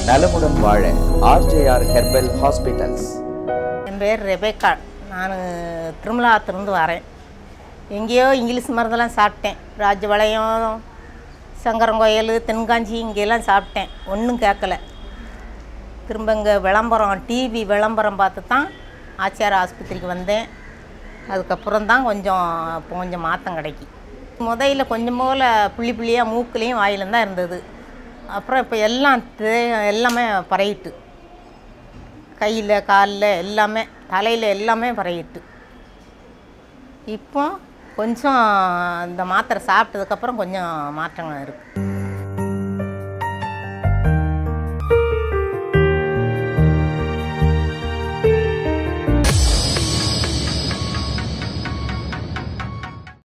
நலமுடன் வாழ RJR herbal hospitals என் பேர் ரெபேக்கா நான் திருமலாத்திலிருந்து வரேன் எங்கேயோ இங்கிலீஷ் மருந்தெல்லாம் சாப்பிட்டேன் ராஜபாளையம் சங்கரங்கோயில் தென்காஞ்சி இங்கெல்லாம் சாப்பிட்டேன் ஒன்றும் கேட்கல திரும்ப இங்கே விளம்பரம் டிவி விளம்பரம் பார்த்து தான் ஆச்சியார் ஆஸ்பத்திரிக்கு வந்தேன் அதுக்கப்புறம் தான் கொஞ்சம் இப்போ கொஞ்சம் மாற்றம் கிடைக்கி முதல்ல கொஞ்சம் போல் புள்ளி புள்ளியாக மூக்குலேயும் வாயிலும் தான் இருந்தது அப்புறம் இப்போ எல்லாம் தே- எல்லாமே பரவிட்டு கையில் காலில் எல்லாமே தலையில் எல்லாமே பரவிட்டு இப்போ கொஞ்சம் இந்த மாத்திரை சாப்பிட்டதுக்கப்புறம் கொஞ்சம் மாற்றங்கள் இருக்குது